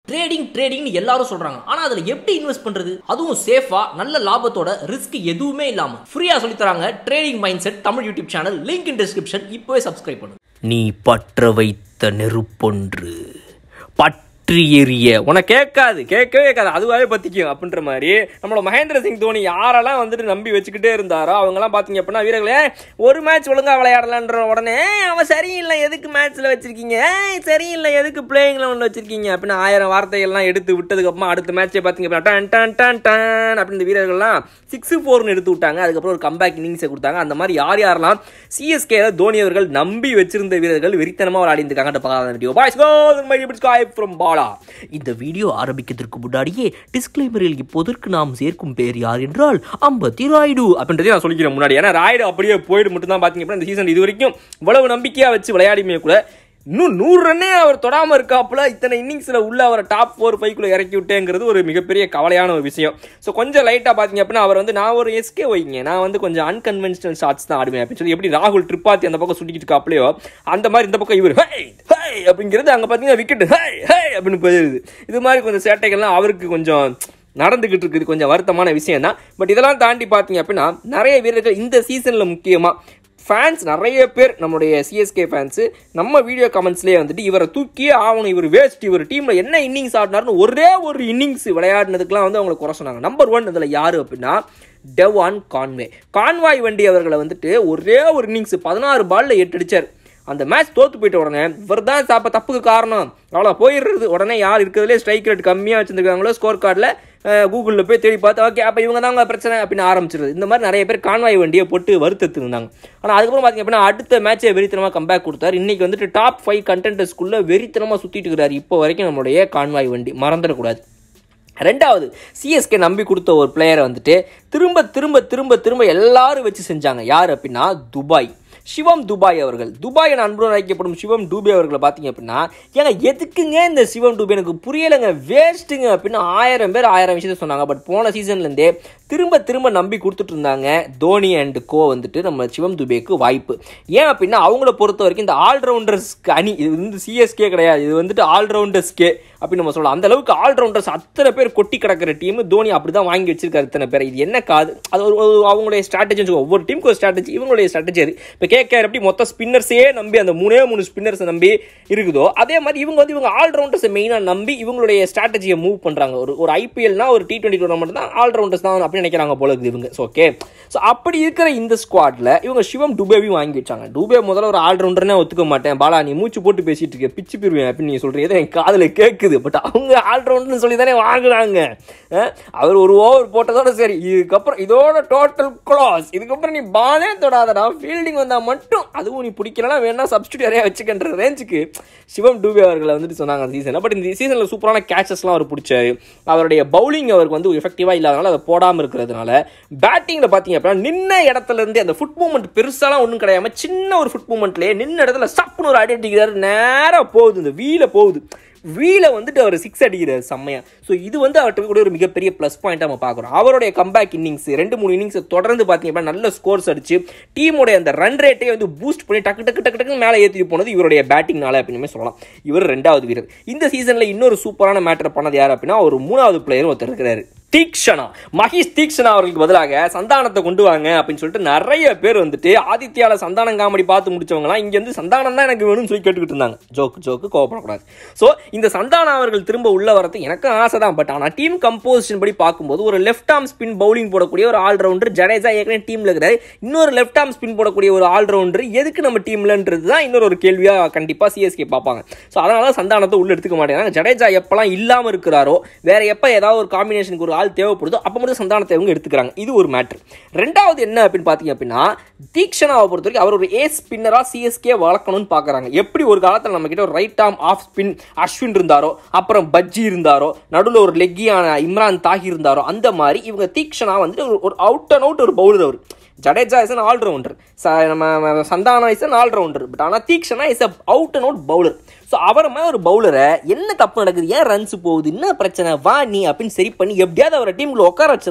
trading ட்ரேடிங்னு எல்லாரும் சொல்றாங்க ஆனா அதுல எப்படி இன்வெஸ்ட் பண்றது அதுவும் சேஃபா நல்ல லாபத்தோட ரிஸ்க் எதுவுமே இல்லாம ஃப்ரீயா சொல்லி தராங்க trading mindset Tamil YouTube channel link in description இப்போவே சப்ஸ்கிரைப் பண்ணு நீ பற்ற வைத்த நெருப்பொன்று பற்றி எரிய உனக்கு கேட்காது கேட்கவே கேட்காது அதுவாகவே பற்றிக்கும் அப்படின்ற மாதிரி நம்மளோட மகேந்திர சிங் தோனி யாரெல்லாம் வந்துட்டு நம்பி வச்சுக்கிட்டே இருந்தாரோ அவங்கெல்லாம் பார்த்தீங்க அப்படின்னா வீரர்களே ஒரு மேட்ச் ஒழுங்காக விளையாடலான்ற உடனே "ஏய், அவன் சரியில்லை எதுக்கு மேட்ச்சில் வச்சிருக்கீங்க ஏய், சரியில்லை எதுக்கு பிளேயிங்கில் ஒன்று வச்சிருக்கீங்க அப்படின்னு ஆயிரம் வார்த்தைகள்லாம் எடுத்து விட்டதுக்கப்புறமா அடுத்த மேட்ச்சே பார்த்தீங்க அப்படின்னா டன் டன் டன் டன் அப்படின்னு இந்த வீரர்கள்லாம் சிக்ஸ் ஃபோர்னு எடுத்து விட்டாங்க அதுக்கப்புறம் ஒரு கம்பேக் இன்னிங்ஸை கொடுத்தாங்க அந்த மாதிரி யார் யாரெல்லாம் சிஎஸ்கே தோனி அவர்கள் நம்பி வச்சிருந்த வீரர்கள் வெறித்தனமாக விளையாடி இருக்காங்க பார்க்காத video boys go my sky from Bala இந்த வீடியோ ஆரம்பிக்கிறதுக்கு முன்னாடியே டிஸ்க்ளைமரில் இப்போதற்கு நாம் சேர்க்கும் பேர் யார் என்றால் அம்பத்தி ராய்டு அப்படின்றதையும் நான் சொல்லிக்கிறேன் முன்னாடி ஏன்னா ராய்டு அப்படியே போயிடு மட்டும் தான் பார்த்தீங்க அப்படின்னா இந்த சீசன் இது வரைக்கும் இவ்வளவு நம்பிக்கையாக வச்சு விளையாடிமே கூட இன்னும் நூறு ரன்னே அவர் தொடாமல் இருக்காப்புல இத்தனை இன்னிங்ஸில் உள்ள அவரை டாப் ஃபோர் ஃபைவ்க்குள்ளே இறக்கி விட்டேங்கிறது ஒரு மிகப்பெரிய கவலையான ஒரு விஷயம் ஸோ கொஞ்சம் லைட்டாக பார்த்தீங்க அப்படின்னா அவர் வந்து நான் ஒரு எஸ்கே வைங்க நான் வந்து கொஞ்சம் அன்கன்வென்ஷனல் ஷாட்ஸ் தான் ஆடுவேன் அப்படின்னு சொல்லி எப்படி ராகுல் ட்ரிப்பாத்தி அந்த பக்கம் சுட்டிக்கிட்டு இருக்காப்லையோ அந்த மாதிரி இந்த பக்கம் இவர் ஹை ஹை அப்படிங்கிறது அங்கே பார்த்தீங்கன்னா விக்கெட் ஹை ஹை அப்படின்னு போயிருது இது மாதிரி கொஞ்சம் சேட்டைகள்லாம் அவருக்கு கொஞ்சம் நடந்துகிட்டு இருக்குது கொஞ்சம் வருத்தமான விஷயம் தான் பட் இதெல்லாம் தாண்டி பார்த்தீங்க அப்படின்னா நிறைய வீரர்கள் இந்த சீசனில் முக்கியமாக ஃபேன்ஸ் நிறைய பேர் நம்மளுடைய சிஎஸ்கே ஃபேன்ஸு நம்ம வீடியோ கமெண்ட்ஸ்லேயே வந்துட்டு இவரை தூக்கியே ஆகணும் இவர் வேஸ்ட் இவர் டீமில் என்ன இன்னிங்ஸ் ஆடினார்னு ஒரே ஒரு இன்னிங்ஸ் விளையாடினதுக்குலாம் வந்து அவங்களை குறை சொன்னாங்க நம்பர் ஒன் இதில் யார் அப்படின்னா டெவான் கான்வே கான்வாய் வண்டி அவர்களை வந்துட்டு ஒரே ஒரு இன்னிங்ஸ் பதினாறு பால்ல எட்டு அடிச்சார் அந்த மேட்ச் தோத்து போயிட்ட உடனே இவர் தான் சாப்ப தப்புக்கு காரணம் அவ்வளோ போயிடுறது உடனே யார் இருக்கிறதுலே ஸ்ட்ரைக் ரேட் கம்மியாக வச்சிருக்காங்களோ ஸ்கோர் கார்டில் கூகுளில் போய் தேடி பார்த்து ஓகே அப்போ இவங்க தான் பிரச்சனை அப்படின்னு ஆரம்பிச்சிருது இந்த மாதிரி நிறைய பேர் கான்வாய் வண்டியை போட்டு வருத்தத்து இருந்தாங்க ஆனால் அதுக்கப்புறம் பார்த்தீங்க அப்படின்னா அடுத்த மேட்சை வெறித்தனமாக கம்பேக் கொடுத்தாரு இன்னைக்கு வந்துட்டு டாப் ஃபைவ் கண்டென்டர்ஸ்குள்ளே வெறித்தனமாக சுற்றிட்டு இருக்கிறாரு இப்போ வரைக்கும் நம்மளுடைய கான்வாய் வண்டி மறந்துடக்கூடாது ரெண்டாவது சிஎஸ்கே நம்பி கொடுத்த ஒரு பிளேயரை வந்துட்டு திரும்ப திரும்ப திரும்ப திரும்ப எல்லாரும் வச்சு செஞ்சாங்க யார் அப்படின்னா துபாய் சிவம் துபாய் அவர்கள் துபாய் என அன்புடன் அழைக்கப்படும் சிவம் டூபே அவர்களை பார்த்தீங்க அப்படின்னா ஏங்க எதுக்குங்க இந்த சிவம் டூபே எனக்கு புரியலைங்க வேஸ்ட்டுங்க அப்படின்னு ஆயிரம் பேர் ஆயிரம் விஷயத்த சொன்னாங்க பட் போன சீசன்லேருந்தே திரும்ப திரும்ப நம்பி கொடுத்துட்டு இருந்தாங்க தோனி அண்ட் கோ வந்துட்டு நம்ம சிவம் துபேக்கு வாய்ப்பு ஏன் அப்படின்னா அவங்கள பொறுத்த வரைக்கும் இந்த ஆல்ரவுண்டர்ஸ்க்கு அணி இது வந்து சிஎஸ்கே கிடையாது இது வந்துட்டு ஆல்ரவுண்டர்ஸ்கே அப்படின்னு நம்ம சொல்லலாம் அந்த அளவுக்கு ஆல்ரவுண்டர்ஸ் அத்தனை பேர் கொட்டி கிடக்கிற டீம் தோனி அப்படி தான் வாங்கி வச்சிருக்காரு இத்தனை பேர் இது என்ன காது அது ஒரு ஒரு அவங்களுடைய ஸ்ட்ராட்டஜி ஒவ்வொரு டீமுக்கு ஒரு ஸ்ட்ராட்டஜி இவங்களுடைய ஸ்ட்ராட்டஜி அது இப்போ கேட்கற எப்படி மொத்த ஸ்பின்னர்ஸே நம்பி அந்த மூணே மூணு ஸ்பின்னர்ஸை நம்பி இருக்குதோ அதே மாதிரி இவங்க வந்து இவங்க ஆல்ரவுண்டர்ஸை மெயினாக நம்பி இவங்களுடைய ஸ்ட்ராட்டஜியை மூவ் பண்ணுறாங்க ஒரு ஒரு ஐபிஎல்னா ஒரு டி டுவெண்ட்டி டூர்னாமெண்ட் தான் ஆல்ரவுண்டர்ஸ் தான் அப்படின்னு நினைக்கிறாங்க போல இருக்குது இவங்க ஸோ ஓகே ஸோ அப்படி இருக்கிற இந்த ஸ்குவாடில் இவங்க சிவம் டுபேவையும் வாங்கி வச்சாங்க டுபே முதல்ல ஒரு ஆல்ரவுண்டர்னே ஒத்துக்க மாட்டேன் பாலா நீ மூச்சு போட்டு பேசிட்டு இருக்க பிச்சு பிரிவேன் அப்படின்னு நீ சொல்கிறீங்க என் காதில் கேட்குது பட் அவங்க ஆல்ரவுண்டர்னு சொல்லி தானே வாங்குறாங்க அஹ், அவர் ஒரு ஓவர் போட்டதோட சரி இதுக்கப்புறம் இதோட டோட்டல் க்ளாஸ் இதுக்கப்புறம் நீ பாலே தொடாதடா ஃபீல்டிங் வந்தால் மட்டும் அதுவும் நீ பிடிக்கலனா வேணா சப்ஸ்டியூட் யாரையா வச்சுக்கன்ற ரேஞ்சுக்கு சிவம் டூபே அவர்களை வந்துட்டு சொன்னாங்க அந்த சீசனில் பட் இந்த சீசனில் சூப்பரான கேச்சஸ்லாம் அவர் பிடிச்சாரு அவருடைய பவுலிங் அவருக்கு வந்து எஃபெக்டிவாக இல்லாதனால அதை போடாமல் இருக்கிறதுனால பேட்டிங்கில் பார்த்தீங்க அப்படின்னா நின்ன இடத்துல இருந்து அந்த ஃபுட் மூவ்மெண்ட் பெருசாலாம் ஒன்றும் கிடையாம சின்ன ஒரு ஃபுட் மூவ்மெண்ட்லேயே நின்ன இடத்துல சப்புன்னு ஒரு அடி அடிக்கிறாரு நேராக போகுது இந்த வீல போகுது வீல வந்துட்டு அவர் சிக்ஸ் அடிக்கிறார் செம்மையா ஸோ இது வந்து அவர்கிட்ட கூட ஒரு மிகப்பெரிய ப்ளஸ் பாயிண்டாக நம்ம பார்க்குறோம் அவருடைய கம்பேக் இன்னிங்ஸ் ரெண்டு மூணு இன்னிங்ஸ் தொடர்ந்து பார்த்தீங்க அப்படின்னா நல்ல ஸ்கோர்ஸ் அடிச்சு டீமோடைய அந்த ரன் ரேட்டே வந்து பூஸ்ட் பண்ணி டக்கு டக்கு டக்கு டக்குன்னு மேலே ஏற்றிட்டு போனது இவருடைய பேட்டிங்னால அப்படின்னு சொல்லலாம் இவர் ரெண்டாவது வீரர் இந்த சீசனில் இன்னொரு சூப்பரான மேட்டர் பண்ணது யார் அப்படின்னா ஒரு மூணாவது பிளேயர் ஒருத்தர் இருக்கிறாரு தீக்ஷனா மகேஷ் தீக்ஷனா அவர்களுக்கு பதிலாக சந்தானத்தை கொண்டு வாங்க அப்படின்னு சொல்லிட்டு நிறைய பேர் வந்துட்டு ஆதித்யால சந்தானம் காமெடி பார்த்து முடிச்சவங்கலாம் இங்க இருந்து சந்தானம் தான் எனக்கு வேணும்னு சொல்லி கேட்டுக்கிட்டு இருந்தாங்க ஜோக்கு ஜோக்கு கோவப்படக்கூடாது ஸோ இந்த சந்தானம் அவர்கள் திரும்ப உள்ள வரது எனக்கும் ஆசை தான் பட் ஆனால் டீம் கம்போசிஷன் படி பார்க்கும்போது ஒரு லெஃப்ட் ஆர்ம் ஸ்பின் பவுலிங் போடக்கூடிய ஒரு ஆல்ரவுண்டர் ஜடேஜா ஏற்கனவே டீம்ல இருக்கிறாரு இன்னொரு லெஃப்ட் ஆர்ம் ஸ்பின் போடக்கூடிய ஒரு ஆல்ரவுண்டர் எதுக்கு நம்ம டீம்லன்றது தான் இன்னொரு ஒரு கேள்வியா கண்டிப்பா சிஎஸ்கே பார்ப்பாங்க ஸோ அதனால தான் சந்தானத்தை உள்ள எடுத்துக்க மாட்டேங்கிறாங்க ஜடேஜா எப்பெல்லாம் இல்லாம இருக்கிறாரோ வேற எப்ப ஏதாவது ஒரு காம்பினேஷனுக்கு ஒரு ஆள் தேவைப்படுதோ அப்போ மட்டும் சந்தானத்தை இவங்க எடுத்துக்கிறாங்க இது ஒரு மேட்ரு ரெண்டாவது என்ன அப்படின்னு பார்த்தீங்க அப்படின்னா தீக்ஷனாவை பொறுத்த வரைக்கும் அவர் ஒரு ஏ ஸ்பின்னராக சிஎஸ்கே வளர்க்கணும்னு பார்க்குறாங்க எப்படி ஒரு காலத்தில் நம்ம கிட்ட ஒரு right arm off spin Ashwin இருந்தாரோ அப்புறம் பஜ்ஜி இருந்தாரோ நடுவில் ஒரு லெக்கியான இம்ரான் தாகி இருந்தாரோ அந்த மாதிரி இவங்க தீக்ஷனா வந்துட்டு ஒரு- ஒரு அவுட் அண்ட் அவுட் ஒரு பவுலர் அவர் ஜடேஜா இஸ் அன் ஆல்ரவுண்டர் நம்ம Santner is an all-rounder but ஆனால் Theekshana is a out and out bowler so அவரை மாதிரி ஒரு பவுலரை என்ன தப்பு நடக்குது ஏன் ரன்ஸ் போகுது என்ன பிரச்சனை வா நீ அப்படின்னு சரி பண்ணி எப்படியாவது அவரை டீமுக்குள்ள உட்கார வச்சிடலாம்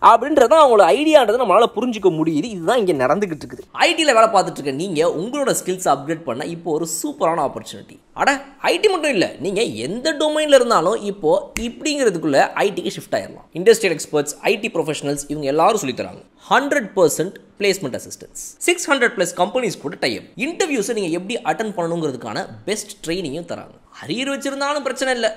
அப்படின்றது அவங்களோட ஐடியான்றது நம்மளால புரிஞ்சுக்க முடியுது இதுதான் இங்கே நடந்துகிட்டு இருக்குது ஐடியில் வேலை பார்த்துட்டு இருக்க நீங்கள் உங்களோட ஸ்கில்ஸ் அப்கிரேட் பண்ண இப்போ ஒரு சூப்பரான ஆப்பர்ச்சுனிட்டி அட ஐடி மட்டும் இல்லை நீங்கள் எந்த டொமைனில் இருந்தாலும் இப்போ இப்படிங்கிறதுக்குள்ள ஐடிக்கு ஷிஃப்ட் ஆயிடலாம் இண்டஸ்ட்ரியல் எக்ஸ்பர்ட்ஸ் ஐடி ப்ரொஃபஷனல்ஸ் இவங்க எல்லாரும் சொல்லித் தராங்க hundred percent placement assistance six hundred plus companies கூட டைப் இன்டர்வியூஸை நீங்கள் எப்படி அட்டன் பண்ணணுங்கிறதுக்கான பெஸ்ட் ட்ரைனிங்கும் தராங்க அரியர் வச்சிருந்தாலும் பிரச்சனை இல்லை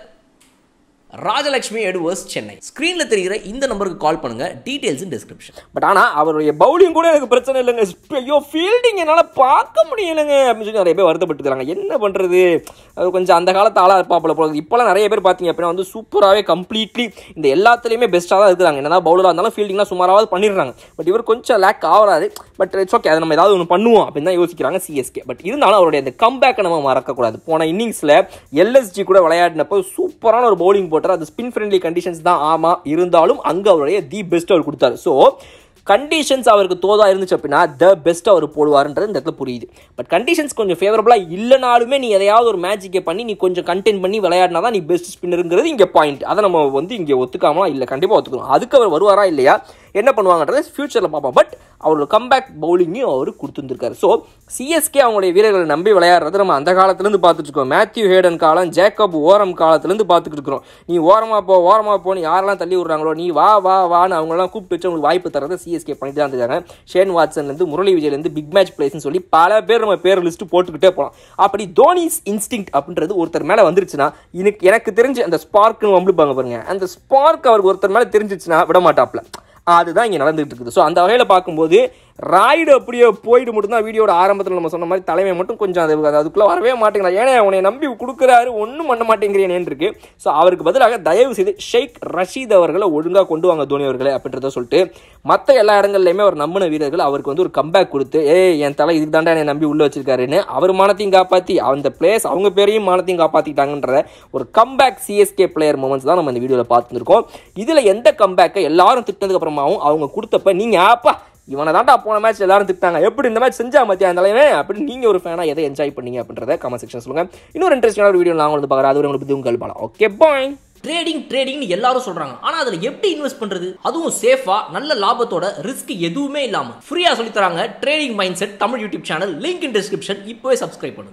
ராஜலட்சுமி எட்வர்ஸ் சென்னை ஸ்க்ரீனில் தெரிகிற இந்த நம்பருக்கு கால் பண்ணுங்க டீடைல்ஸ் இன் டிஸ்கிரிப்ஷன் பட் ஆனால் அவருடைய பவுலிங் கூட எனக்கு பிரச்சனை இல்லைங்க ஐயோ ஃபீல்டிங் என்னால் பார்க்க முடியலைங்க அப்படின்னு சொல்லி நிறைய பேர் வருத்தப்பட்டுக்கிறாங்க என்ன பண்ணுறது அது கொஞ்சம் அந்த காலத்து ஆளாக இருப்பாப்புல போல இப்போலாம் நிறைய பேர் பார்த்தீங்க அப்படின்னா வந்து சூப்பராகவே கம்ப்ளீட்லி இந்த எல்லாத்துலேயுமே பெஸ்ட்டாக தான் இருக்கிறாங்க என்னதான் பவுலராக இருந்தாலும் ஃபீல்டிங்லாம் சுமாராவது பண்ணிடுறாங்க பட் இவர் கொஞ்சம் லேக் ஆகிறாரு பட் இட்ஸ் ஓகே அதை நம்ம ஏதாவது ஒன்று பண்ணுவோம் அப்படின்னு தான் யோசிக்கிறாங்க சிஎஸ்கே பட் இருந்தாலும் அவருடைய அந்த கம்பேக்கை நம்ம மறக்கக்கூடாது போன இன்னிங்ஸில் எல்எஸ்ஜி கூட விளையாடினப்போ சூப்பரான ஒரு பவுலிங் போட்டார் அது ஸ்பின் ஃப்ரெண்ட்லி கண்டிஷன்ஸ் தான் ஆமாம் இருந்தாலும் அங்கே அவருடைய தி பெஸ்ட் அவர் கொடுத்தாரு ஸோ கண்டிஷன்ஸ் அவருக்கு தோதா இருந்துச்சு அப்படின்னா த பெஸ்ட் அவர் போடுவாருன்றது இந்த இடத்துல புரியுது பட் கண்டிஷன்ஸ் கொஞ்சம் ஃபேவரபுளாக இல்லைனாலுமே நீ எதையாவது ஒரு மேட்சிக்கை பண்ணி நீ கொஞ்சம் கண்டெயின் பண்ணி விளையாடினா தான் நீ பெஸ்ட் ஸ்பின்னருங்கிறது இங்கே பாயிண்ட் அதை நம்ம வந்து இங்கே ஒத்துக்காமலாம் இல்லை கண்டிப்பாக ஒத்துக்கணும் அதுக்கு அவர் வருவாரா இல்லையா என்ன பண்ணுவாங்கன்றது ஃபியூச்சரில் பார்ப்போம் பட் அவரோட கம்பேக் பவுலிங்கையும் அவர் கொடுத்துருந்துருக்காரு ஸோ சிஎஸ்கே அவங்களுடைய வீரர்களை நம்பி விளையாடுறது நம்ம அந்த காலத்துலேருந்து பார்த்துட்டு இருக்கோம் மேத்யூ ஹேடன் காலம் ஜேக்கப் ஓரம் காலத்துலேருந்து பார்த்துக்கிட்டு இருக்கிறோம் நீ ஓரமாக போ ஓரமாக போன்னு யாரெல்லாம் தள்ளி விடுறாங்களோ நீ வா வா வான்னு அவங்களாம் கூப்பிட்டு வச்சு உங்களுக்கு வாய்ப்பு தரதை சிஎஸ்கே பண்ணிட்டு தான் இருக்காங்க ஷேன் வாட்சன்லேருந்து முரளி விஜய்லேருந்து பிக் மேட்ச் பிளேஸ்னு சொல்லி பல பேர் நம்ம பேர் லிஸ்ட்டு போட்டுக்கிட்டே போகலாம் அப்படி தோனிஸ் இன்ஸ்டிங் அப்படின்றது ஒருத்தர் மேலே வந்துருச்சுன்னா எனக்கு எனக்கு தெரிஞ்சு அந்த ஸ்பார்க்னு வம்பிப்பாங்க பாருங்க அந்த ஸ்பார்க் அவருக்கு ஒருத்தர் மேலே தெரிஞ்சிச்சுன்னா விட மாட்டாப்ல அதுதான் இங்கே நடந்துகிட்டு இருக்குது ஸோ அந்த வகையில் பார்க்கும்போது ராய்டு அப்படியே போயிட்டு மட்டும்தான் வீடியோட ஆரம்பத்தில் நம்ம சொன்ன மாதிரி தலைமை மட்டும் கொஞ்சம் அது அது அதுக்குள்ளே வரவே மாட்டேங்கிறா ஏன்னா உன்னை நம்பி கொடுக்குறாரு ஒன்றும் பண்ண மாட்டேங்கிறேன்னு இருக்கு ஸோ அவருக்கு பதிலாக தயவு செய்து ஷேக் ரஷீத் அவர்களை ஒழுங்காக கொண்டு வாங்க தோனி அவர்களை அப்படின்றத சொல்லிட்டு மற்ற எல்லா இடங்கள்லையுமே அவர் நம்பின வீரர்கள் அவருக்கு வந்து ஒரு கம்பேக் கொடுத்து ஏய் என் தலை இதுக்கு தாண்டா என்னை நம்பி உள்ளே வச்சிருக்காருன்னு அவர் மானத்தையும் காப்பாற்றி அந்த பிளேஸ் அவங்க பேரையும் மானத்தையும் காப்பாற்றிட்டாங்கன்ற ஒரு கம்பேக் சிஎஸ்கே பிளேயர் மூமெண்ட்ஸ் தான் நம்ம இந்த வீடியோவில் பார்த்துருக்கோம் இதில் எந்த கம்பேக்கை எல்லாரும் திட்டினதுக்கு அப்புறமாவும் அவங்க கொடுத்தப்ப நீங்கள் ஆப்பா இவனை தாண்டா போன மேட்ச் எல்லாரும் திட்டாங்க எப்படி இந்த மேட்ச் செஞ்சா மத்தியா அந்த தலைவன் அப்படின்னு நீங்க ஒரு ஃபேனா எதை என்ஜாய் பண்ணீங்க அப்படின்றத கமெண்ட் செக்ஷன் சொல்லுங்க இன்னொரு இன்ட்ரெஸ்டான ஒரு வீடியோ நான் வந்து பார்க்குறேன் அது உங்களுக்கு பத்தி உங்கள் பாலம் ஓகே பாய் ட்ரேடிங் ட்ரேடிங்னு எல்லாரும் சொல்றாங்க ஆனா அதுல எப்படி இன்வெஸ்ட் பண்றது அதுவும் சேஃபா நல்ல லாபத்தோட ரிஸ்க் எதுவுமே இல்லாம ஃப்ரீயா சொல்லி தராங்க trading mindset Tamil YouTube channel link in description இப்போவே சப்ஸ்கிரைப் பண்ணுங்க